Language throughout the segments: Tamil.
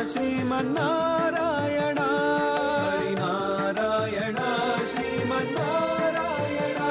ஸ்ரீமன்னாராயணா நாராயணா ஸ்ரீமன்னாராயணா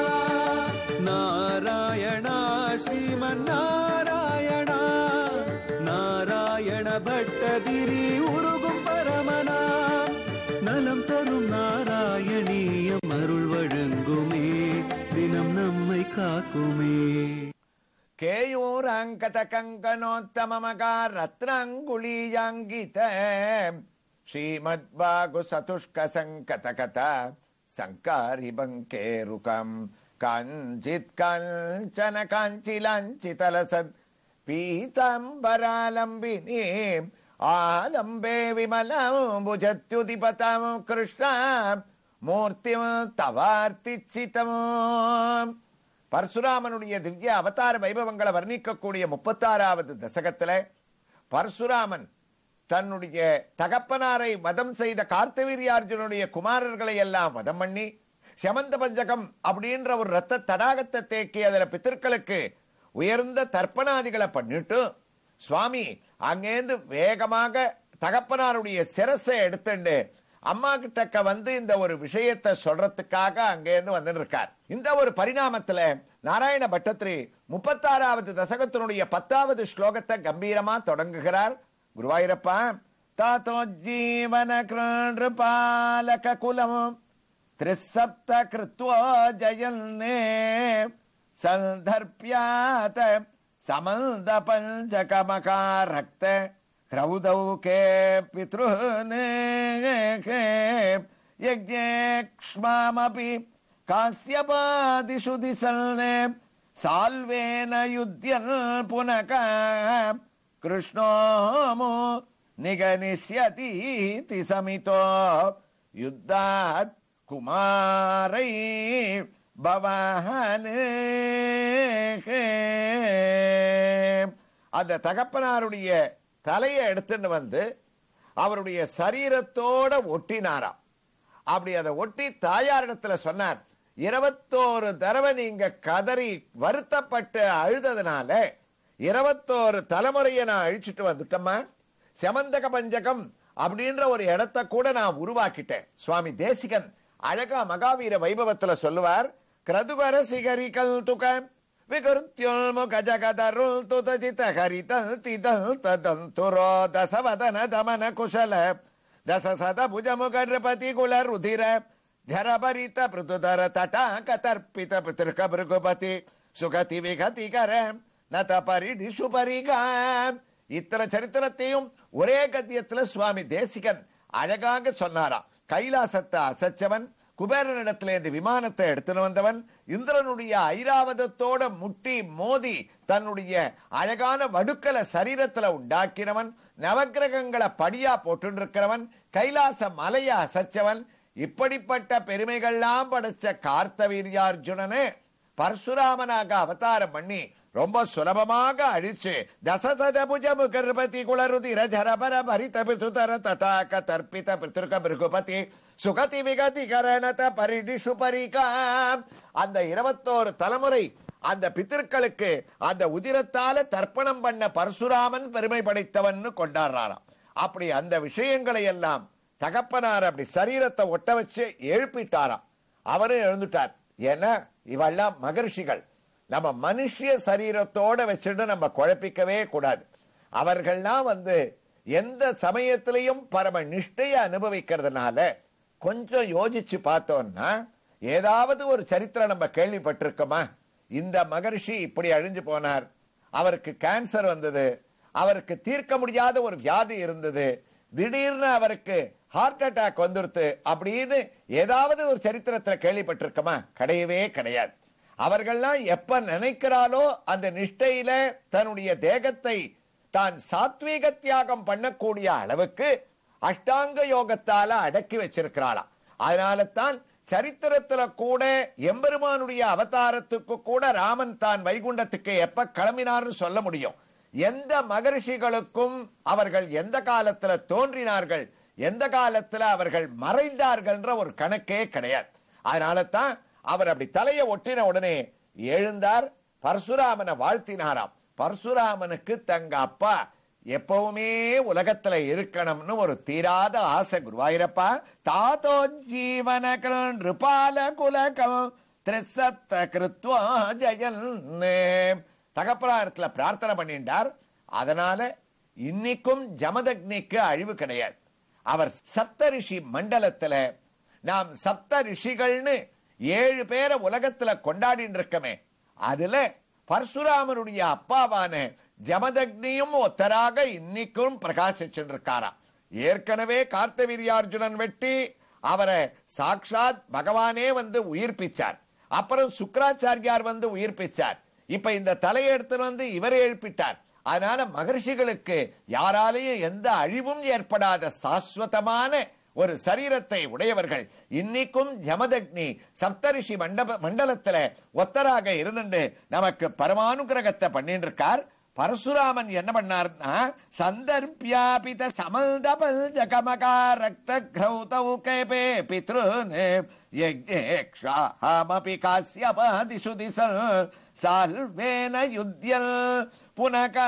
நாராயணா ஸ்ரீமன்னாராயணா நாராயண பட்டதிரி உருகும் பரமனா நலம் தரும் நாராயணீயம் அருள் வழங்குமே தினம் நம்மை காக்குமே கேயூராங்கத கங்கனோத்தமமகா ரத்னாங்குளீயாங்கித ஸ்ரீமத்வாகு சதுஷ்க சங்கத கதா சங்காரி பங்கேருகம் காஞ்சித் காஞ்சன காஞ்சிலாஞ்சிதலசத் பீதாம்பராலம்பினி ஆலம்பே விமலாம்புஜத்யுதிபதம் கிருஷ்ண மூர்த்திம் தவார்த்திச்சிதம் பரசுராமனுடைய திவ்ய அவதார வைபவங்களை வர்ணிக்கக்கூடிய முப்பத்தாறாவது தசகத்துல பரசுராமன் தன்னுடைய தகப்பனாரை வதம் செய்த கார்த்தவீரியார்ஜுனுடைய குமாரர்களை எல்லாம் வதம் பண்ணி செமந்த பஞ்சகம் அப்படின்ற ஒரு ரத்த தடாகத்தை தேக்கி அதுல பித்தர்களுக்கு உயர்ந்த தர்ப்பணாதிகளை பண்ணிட்டு சுவாமி அங்கேருந்து வேகமாக தகப்பனாருடைய சிரசை எடுத்துண்டு அம்மா கிட்டக்க வந்து இந்த ஒரு விஷயத்தை சொல்றதுக்காக அங்கேருந்து வந்து இருக்கார் இந்த ஒரு பரிணாமத்துல நாராயண பட்டத்திரி முப்பத்தாறாவது தசகத்தினுடைய பத்தாவது ஸ்லோகத்தை கம்பீரமா தொடங்குகிறார் குருவாயூரப்பா தாத்தோ ஜீவன பாலக குலம் திரிசப்த கிருத்வோ ஜயல்னே சந்தர்ப்பியாத சமந்த பஞ்சகமகா ரக்த ह्रौदौ के पितॄन् यज्ञेक्ष्मामपि कास्यपादिषु दिसल्ने साल्वेन युध्यन् पुनः कृष्णोमो निगनिष्यतीति समितो युद्धात् कुमारै भवान् அந்த தகப்பனாருடைய தலையை எடுத்துட்டு வந்து அவருடைய சரீரத்தோட ஒட்டினாராம் அப்படி அதை ஒட்டி தாயாரிடத்துல சொன்னார் இருபத்தோரு தடவை நீங்க கதறி வருத்தப்பட்டு அழுததுனால இருபத்தோரு தலைமுறையை நான் அழிச்சிட்டு வந்துட்டோமா செமந்தக பஞ்சகம் அப்படின்ற ஒரு இடத்தை கூட நான் உருவாக்கிட்டேன் சுவாமி தேசிகன் அழகா மகாவீர வைபவத்துல சொல்லுவார் கிரதுவர சிகரிகள் துகம் விகருத்யோல்முக ஜகதருள் துதஜித ஹரிதல் திதல் ததந்துரோ தசவதன தமன குஷல தச சத புஜமுகர்பதி குல ருதிர ஜரபரித பிருதுதர தட்டாக தர்ப்பித பித்திருக்க பிருகுபதி சுகதி விகதி கர நத பரிடிஷு பரிகாம் இத்தனை சரித்திரத்தையும் ஒரே கத்தியத்துல சுவாமி தேசிகன் அழகாக சொன்னாராம் கைலாசத்தை அசைச்சவன் குபேரனிடத்துல இந்த விமானத்தை எடுத்துட்டு வந்தவன் இந்திரனுடைய ஐராவதத்தோட முட்டி மோதி தன்னுடைய அழகான வடுக்கல சரீரத்துல உண்டாக்கினவன் நவக்கிரகங்களை படியா போட்டு இருக்கிறவன் கைலாச மலைய அசைச்சவன் இப்படிப்பட்ட பெருமைகள்லாம் படைச்ச கார்த்தவீரியார்ஜுனனே பரசுராமனாக அவதாரம் பண்ணி ரொம்ப சுலபமாக அழிச்சு தசசத புஜமு கர்பதி குளருதிர ஜரபர பரித பிசுதர தட்டாக தர்ப்பித பித்திருக்க பிருகுபதி சுகதி விகதி கரணத பரிடிஷு பரிகாம் அந்த இருபத்தோரு தலைமுறை அந்த பித்திருக்களுக்கு அந்த உதிரத்தால தர்ப்பணம் பண்ண பரசுராமன் பெருமை படைத்தவன் கொண்டாடுறாராம் அப்படி அந்த விஷயங்களை எல்லாம் தகப்பனார் அப்படி சரீரத்தை ஒட்ட வச்சு எழுப்பிட்டாராம் அவரும் எழுந்துட்டார் ஏன்னா இவெல்லாம் மகர்ஷிகள் நம்ம மனுஷிய சரீரத்தோட வச்சுட்டு நம்ம குழப்பிக்கவே கூடாது அவர்கள்லாம் வந்து எந்த சமயத்திலையும் பரம நிஷ்டைய அனுபவிக்கிறதுனால கொஞ்சம் யோசிச்சு பார்த்தோம்னா ஏதாவது ஒரு சரித்திரம் நம்ம கேள்விப்பட்டிருக்கோமா இந்த மகர்ஷி இப்படி அழிஞ்சு போனார் அவருக்கு கேன்சர் வந்தது அவருக்கு தீர்க்க முடியாத ஒரு வியாதி இருந்தது திடீர்னு அவருக்கு ஹார்ட் அட்டாக் வந்துருத்து அப்படின்னு ஏதாவது ஒரு சரித்திரத்துல கேள்விப்பட்டிருக்கோமா கிடையவே கிடையாது அவர்கள்லாம் எப்ப நினைக்கிறாலோ அந்த நிஷ்டையில தன்னுடைய தேகத்தை தான் சாத்வீக தியாகம் பண்ணக்கூடிய அளவுக்கு அஷ்டாங்க யோகத்தால அடக்கி வச்சிருக்கிறாளாம் அதனால தான் சரித்திரத்துல கூட எம்பெருமானுடைய அவதாரத்துக்கு கூட ராமன் தான் வைகுண்டத்துக்கு எப்ப கிளம்பினார்னு சொல்ல முடியும் எந்த மகரிஷிகளுக்கும் அவர்கள் எந்த காலத்துல தோன்றினார்கள் எந்த காலத்துல அவர்கள் மறைந்தார்கள்ன்ற ஒரு கணக்கே கிடையாது அதனால தான் அவர் அப்படி தலையை ஒட்டின உடனே எழுந்தார் பரசுராமனை வாழ்த்தினாராம் பரசுராமனுக்கு தங்க அப்பா எப்பவுமே உலகத்துல இருக்கணும்னு ஒரு தீராத ஆசை குருவாயிரப்பா தாத்தோ ஜீவனகள் நிருபால குலகம் திரிசத்த கிருத்வா ஜெயல் தகப்பராரத்துல பிரார்த்தனை பண்ணிட்டார் அதனால இன்னைக்கும் ஜமதக்னிக்கு அழிவு கிடையாது அவர் சப்த ரிஷி மண்டலத்துல நாம் சப்த ரிஷிகள்னு ஏழு பேரை உலகத்துல கொண்டாடிட்டு இருக்கமே அதுல பரசுராமருடைய அப்பாவான ஜமதக்னியும் ஒத்தராக இன்னைக்கும் பிரகாசிச்சுட்டு இருக்காராம் ஏற்கனவே கார்த்தவீரியார்ஜுனன் வெட்டி அவரை சாக்ஷாத் பகவானே வந்து உயிர்ப்பிச்சார் அப்புறம் சுக்கராச்சாரியார் வந்து உயிர்ப்பிச்சார் இப்ப இந்த தலையை எடுத்துட்டு வந்து இவரை எழுப்பிட்டார் அதனால மகர்ஷிகளுக்கு யாராலையும் எந்த அழிவும் ஏற்படாத சாஸ்வதமான ஒரு சரீரத்தை உடையவர்கள் இன்னைக்கும் ஜமதக்னி சப்தரிஷி மண்டப மண்டலத்துல ஒத்தராக இருந்துட்டு நமக்கு பரமானுகிரகத்தை பண்ணிட்டு இருக்கார் பரசுராமன் என்ன பண்ணார்னா சந்தர்பியாபித சமல்தபல் ஜகமகா ரக்த கிரௌதௌ கேபே பித்ருன் யக்ஞேக்ஷாமபி காஸ்யபாதிஷு திசல் சால்வேன யுத்தியல் புனக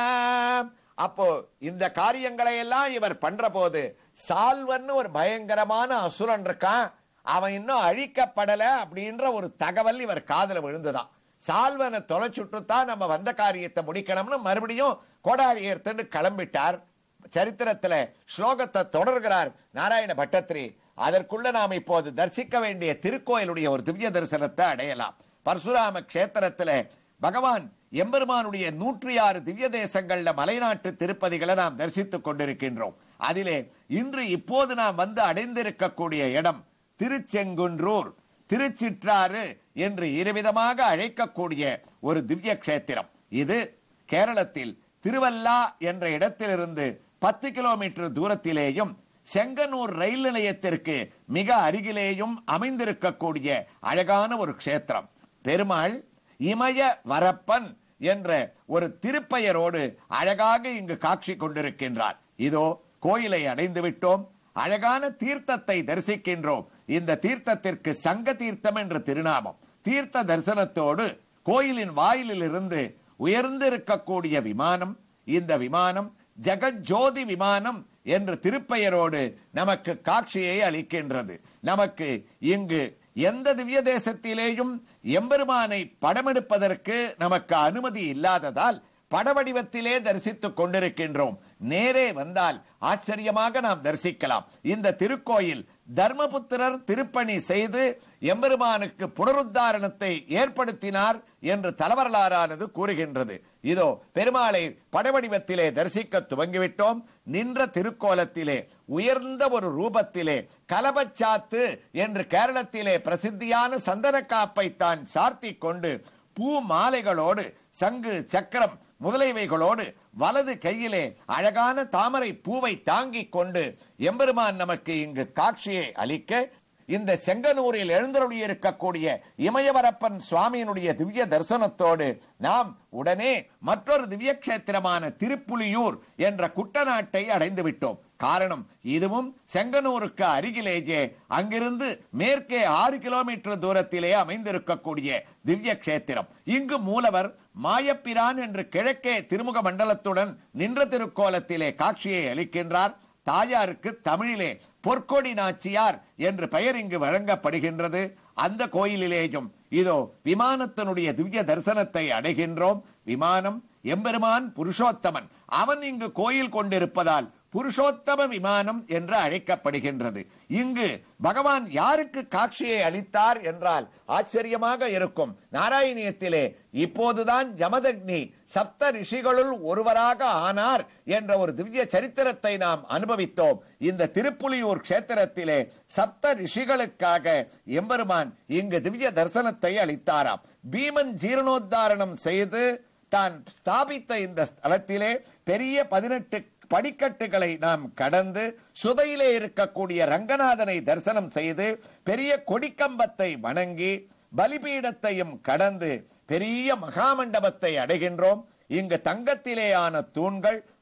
அப்போ இந்த காரியங்களை எல்லாம் இவர் பண்ற போது சால்வன்னு ஒரு பயங்கரமான அசுரன் இருக்கான் அவன் இன்னும் அழிக்கப்படல அப்படின்ற ஒரு தகவல் இவர் காதுல விழுந்துதான் சால்வனை தொலைச்சுட்டு தான் நம்ம வந்த காரியத்தை முடிக்கணும்னு மறுபடியும் கோடாரி எடுத்துட்டு கிளம்பிட்டார் சரித்திரத்துல ஸ்லோகத்தை தொடர்கிறார் நாராயண பட்டத்திரி அதற்குள்ள நாம் இப்போது தரிசிக்க வேண்டிய திருக்கோயிலுடைய ஒரு திவ்ய தரிசனத்தை அடையலாம் பரசுராம கஷேத்திரத்துல பகவான் எம்பெருமானுடைய நூற்றி ஆறு திவ்ய தேசங்கள்ல மலைநாட்டு திருப்பதிகளை நாம் தரிசித்துக் கொண்டிருக்கின்றோம் அதிலே இன்று இப்போது நாம் வந்து அடைந்திருக்கக்கூடிய இடம் திருச்செங்குன்றூர் திருச்சிற்றாறு என்று இருவிதமாக அழைக்கக்கூடிய ஒரு திவ்ய கஷேத்திரம் இது கேரளத்தில் திருவல்லா என்ற இடத்திலிருந்து பத்து கிலோமீட்டர் தூரத்திலேயும் செங்கனூர் ரயில் நிலையத்திற்கு மிக அருகிலேயும் அமைந்திருக்கக்கூடிய அழகான ஒரு க்ஷேத்திரம் பெருமாள் இமய வரப்பன் என்ற ஒரு திருப்பெயரோடு அழகாக இங்கு காட்சி கொண்டிருக்கின்றார் இதோ கோயிலை அடைந்து விட்டோம் அழகான தீர்த்தத்தை தரிசிக்கின்றோம் இந்த தீர்த்தத்திற்கு சங்க தீர்த்தம் என்ற திருநாமம் தீர்த்த தரிசனத்தோடு கோயிலின் வாயிலில் இருந்து உயர்ந்திருக்கக்கூடிய விமானம் இந்த விமானம் ஜெகஜோதி விமானம் என்ற திருப்பெயரோடு நமக்கு காட்சியை அளிக்கின்றது நமக்கு இங்கு எந்த திவ்ய தேசத்திலேயும் எம்பெருமானை படமெடுப்பதற்கு நமக்கு அனுமதி இல்லாததால் படவடிவத்திலே தரிசித்துக் கொண்டிருக்கின்றோம் நேரே வந்தால் ஆச்சரியமாக நாம் தரிசிக்கலாம் இந்த திருக்கோயில் தர்மபுத்திரர் திருப்பணி செய்து எம்பெருமானுக்கு புனருத்தாரணத்தை ஏற்படுத்தினார் என்று தலவரலாறானது கூறுகின்றது இதோ பெருமாளை படவடிவத்திலே தரிசிக்க துவங்கிவிட்டோம் நின்ற திருக்கோலத்திலே உயர்ந்த ஒரு ரூபத்திலே கலபச்சாத்து என்று கேரளத்திலே பிரசித்தியான சந்தன காப்பை தான் சார்த்திக் கொண்டு பூ மாலைகளோடு சங்கு சக்கரம் முதலைவைகளோடு வலது கையிலே அழகான தாமரை பூவை தாங்கிக் கொண்டு எம்பெருமான் நமக்கு இங்கு காட்சியை அளிக்க இந்த செங்கனூரில் எழுந்தருளி இருக்கக்கூடிய இமயவரப்பன் சுவாமியினுடைய திவ்ய தரிசனத்தோடு நாம் உடனே மற்றொரு திவ்ய கஷேத்திரமான திருப்புலியூர் என்ற குட்டநாட்டை அடைந்து விட்டோம் காரணம் இதுவும் செங்கனூருக்கு அருகிலேயே அங்கிருந்து மேற்கே ஆறு கிலோமீட்டர் தூரத்திலே அமைந்திருக்கக்கூடிய திவ்ய கஷேத்திரம் இங்கு மூலவர் மாயப்பிரான் என்று கிழக்கே திருமுக மண்டலத்துடன் நின்ற திருக்கோலத்திலே காட்சியை அளிக்கின்றார் தாயாருக்கு தமிழிலே பொற்கொடி நாச்சியார் என்று பெயர் இங்கு வழங்கப்படுகின்றது அந்த கோயிலிலேயும் இதோ விமானத்தினுடைய திவ்ய தரிசனத்தை அடைகின்றோம் விமானம் எம்பெருமான் புருஷோத்தமன் அவன் இங்கு கோயில் கொண்டிருப்பதால் புருஷோத்தம விமானம் என்று அழைக்கப்படுகின்றது இங்கு பகவான் யாருக்கு காட்சியை அளித்தார் என்றால் ஆச்சரியமாக இருக்கும் நாராயணியத்திலே இப்போதுதான் ஜமதக்னி சப்த ரிஷிகளுள் ஒருவராக ஆனார் என்ற ஒரு திவ்ய சரித்திரத்தை நாம் அனுபவித்தோம் இந்த திருப்புலியூர் கஷேத்திரத்திலே சப்த ரிஷிகளுக்காக எம்பெருமான் இங்கு திவ்ய தரிசனத்தை அளித்தாராம் பீமன் ஜீரணோத்தாரணம் செய்து தான் ஸ்தாபித்த இந்த ஸ்தலத்திலே பெரிய பதினெட்டு படிக்கட்டுகளை நாம் கடந்து சுதையிலே இருக்கக்கூடிய ரங்கநாதனை தரிசனம் செய்து பெரிய கொடிக்கம்பத்தை வணங்கி பலிபீடத்தையும் கடந்து பெரிய மகாமண்டபத்தை அடைகின்றோம் இங்கு தங்கத்திலேயான தூண்கள்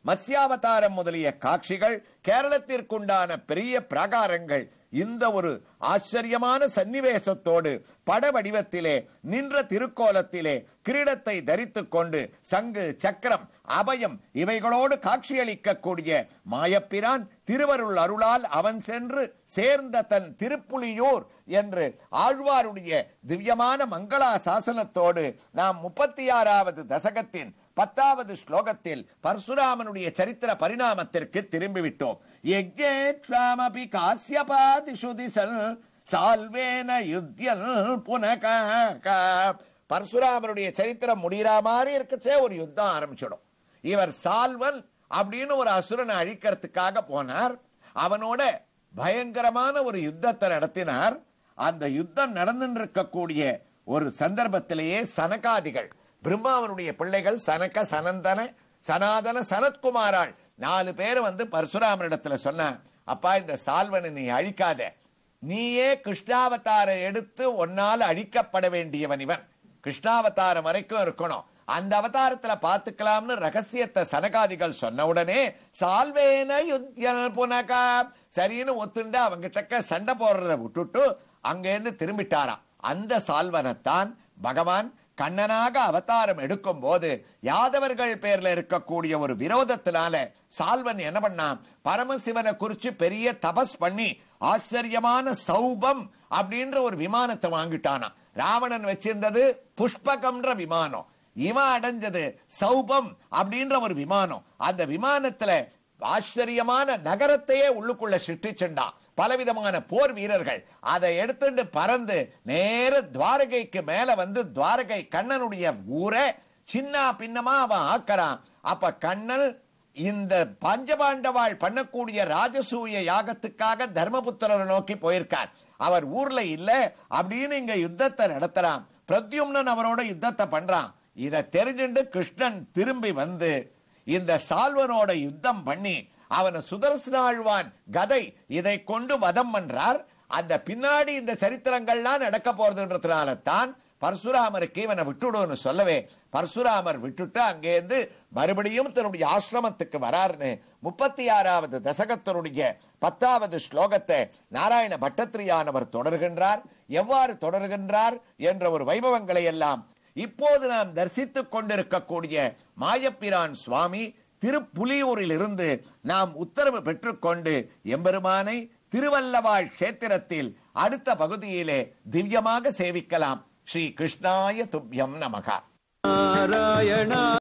மத்ஸ்யாவதாரம் முதலிய காட்சிகள் கேரளத்திற்குண்டான பெரிய பிராகாரங்கள் இந்த ஒரு ஆச்சரியமான சன்னிவேசத்தோடு பட வடிவத்திலே நின்ற திருக்கோலத்திலே கிரீடத்தை தரித்துக் கொண்டு சங்கு சக்கரம் அபயம் இவைகளோடு காட்சியளிக்கக்கூடிய மாயப்பிரான் திருவருள் அருளால் அவன் சென்று சேர்ந்த தன் திருப்புலியூர் என்று ஆழ்வாருடைய திவ்யமான மங்களா சாசனத்தோடு நாம் முப்பத்தி ஆறாவது தசகத்தின் பத்தாவது ஸ்லோகத்தில் பரசுராமனுடைய சரித்திர பரிணாமத்திற்கு திரும்பிவிட்டோம் யஜ்ஞேத்வாமபி காசியபாதிஷு திசல் சால்வேன யுத்தியல் புனக பரசுராமனுடைய சரித்திரம் முடிகிற மாதிரி இருக்கச்சே ஒரு யுத்தம் ஆரம்பிச்சிடும் இவர் சால்வன் அப்படின்னு ஒரு அசுரனை அழிக்கிறதுக்காக போனார் அவனோட பயங்கரமான ஒரு யுத்தத்தை நடத்தினார் அந்த யுத்தம் நடந்துட்டு இருக்கக்கூடிய ஒரு சந்தர்ப்பத்திலேயே சனகாதிகள் பிரம்மாவனுடைய பிள்ளைகள் சனக சனந்தன சனாதன சனத்குமாராள் நாலு பேர் வந்து பரசுராமரிடத்துல சொன்ன அப்பா இந்த சால்வனை நீ அழிக்காத நீயே கிருஷ்ணாவதாரம் எடுத்து ஒன்னால் அழிக்கப்பட வேண்டியவன் இவன் கிருஷ்ணாவதாரம் வரைக்கும் இருக்கணும் அந்த அவதாரத்துல பாத்துக்கலாம்னு ரகசியத்தை சனகாதிகள் சொன்ன உடனே சால்வேன யுத்தியல் புனகா சரின்னு ஒத்துண்டு அவங்க கிட்டக்க சண்டை போடுறத விட்டுட்டு அங்கேருந்து திரும்பிட்டாராம் அந்த சால்வனைத்தான் பகவான் கண்ணனாக அவதாரம் எடுக்கும் போது யாதவர்கள் பேர்ல இருக்கக்கூடிய ஒரு விரோதத்தினால சால்வன் என்ன பண்ணான் பரமசிவனை குறிச்சு பெரிய தபஸ் பண்ணி ஆச்சரியமான சௌபம் அப்படின்ற ஒரு விமானத்தை வாங்கிட்டானா ராவணன் வச்சிருந்தது புஷ்பகம்ன்ற விமானம் இவன் அடைஞ்சது சௌபம் அப்படின்ற ஒரு விமானம் அந்த விமானத்துல ஆச்சரியமான நகரத்தையே உள்ளுக்குள்ள சிருஷ்டிச்சுண்டான் பலவிதமான போர் வீரர்கள் அதை எடுத்துட்டு பறந்து நேர துவாரகைக்கு மேல வந்து துவாரகை கண்ணனுடைய ஊரை சின்ன பின்னமா அவன் ஆக்கறான் அப்ப கண்ணன் இந்த பஞ்சபாண்டவாள் பண்ணக்கூடிய ராஜசூய யாகத்துக்காக தர்மபுத்திரரை நோக்கி போயிருக்கார் அவர் ஊர்ல இல்ல அப்படின்னு இங்க யுத்தத்தை நடத்துறான் பிரத்யும்னன் அவரோட யுத்தத்தை பண்றான் இத தெரிஞ்சுட்டு கிருஷ்ணன் திரும்பி வந்து இந்த சால்வனோட யுத்தம் பண்ணி அவனை சுதர்சனாழ்வான் கதை இதை கொண்டு வதம் பண்றார் அந்த பின்னாடி இந்த சரித்திரங்கள்லாம் நடக்க போறதுன்றதுனால தான் பரசுராமருக்கு இவனை விட்டுடுன்னு சொல்லவே பரசுராமர் விட்டுட்டு அங்கேருந்து மறுபடியும் தன்னுடைய ஆசிரமத்துக்கு வராருன்னு முப்பத்தி ஆறாவது தசகத்தினுடைய பத்தாவது ஸ்லோகத்தை நாராயண பட்டத்திரியானவர் தொடர்கின்றார் எவ்வாறு தொடர்கின்றார் என்ற ஒரு வைபவங்களை எல்லாம் இப்போது நாம் தரிசித்துக் கொண்டிருக்கக்கூடிய மாயப்பிரான் சுவாமி திருப்புலியூரில் இருந்து நாம் உத்தரவு பெற்றுக்கொண்டு எம்பெருமானை திருவல்லவாழ் கஷேத்திரத்தில் அடுத்த பகுதியிலே திவ்யமாக சேவிக்கலாம் ஸ்ரீ கிருஷ்ணாய துப்யம் நமகா நாராயணா